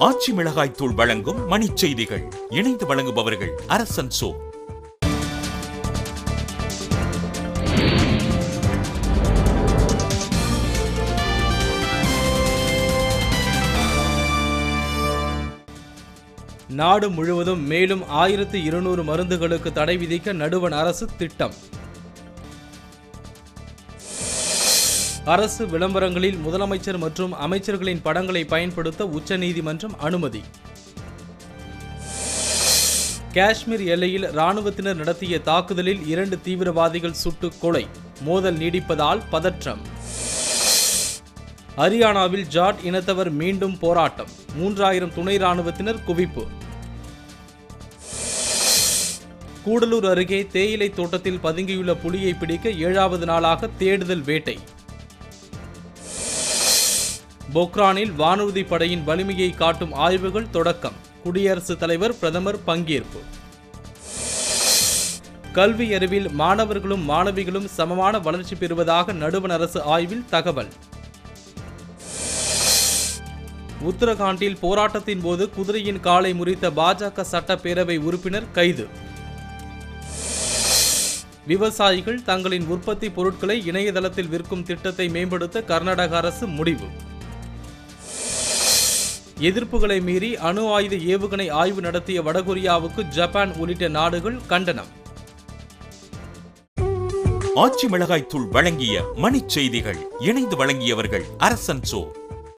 ஆச்சி மிளகாய் தூள் வழங்கும் மணிச் செய்திகள் இணைந்து வழங்குபவர்கள் அரசன் சோ நாடு முழுவதும் மேலும் ஆயிரத்து இருநூறு மருந்துகளுக்கு தடை விதிக்க நடுவண் அரசு திட்டம் அரசு விளம்பரங்களில் முதலமைச்சர் மற்றும் அமைச்சர்களின் படங்களை பயன்படுத்த உச்சநீதிமன்றம் அனுமதி காஷ்மீர் எல்லையில் ராணுவத்தினர் நடத்திய தாக்குதலில் இரண்டு தீவிரவாதிகள் சுட்டு கொலை மோதல் நீடிப்பதால் பதற்றம் ஹரியானாவில் ஜாட் இனத்தவர் மீண்டும் போராட்டம் மூன்றாயிரம் துணை ராணுவத்தினர் குவிப்பு கூடலூர் அருகே தேயிலை தோட்டத்தில் பதுங்கியுள்ள புலியை பிடிக்க ஏழாவது நாளாக தேடுதல் வேட்டை பொக்ரானில் வானூர்தி படையின் வலிமையை காட்டும் ஆய்வுகள் தொடக்கம் குடியரசுத் தலைவர் பிரதமர் பங்கேற்பு கல்வி அறிவில் மாணவர்களும் மாணவிகளும் சமமான வளர்ச்சி பெறுவதாக நடுவண் அரசு ஆய்வில் தகவல் உத்தரகாண்டில் போராட்டத்தின் போது குதிரையின் காலை முறித்த பாஜக சட்டப்பேரவை உறுப்பினர் கைது விவசாயிகள் தங்களின் உற்பத்தி பொருட்களை இணையதளத்தில் விற்கும் திட்டத்தை மேம்படுத்த கர்நாடக அரசு முடிவு எதிர்ப்புகளை மீறி அணு ஆயுத ஏவுகணை ஆய்வு நடத்திய வடகொரியாவுக்கு ஜப்பான் உள்ளிட்ட நாடுகள் கண்டனம் ஆச்சி மிளகாய் தூள் வழங்கிய மணிச் செய்திகள் இணைந்து வழங்கியவர்கள் அரசன் சோ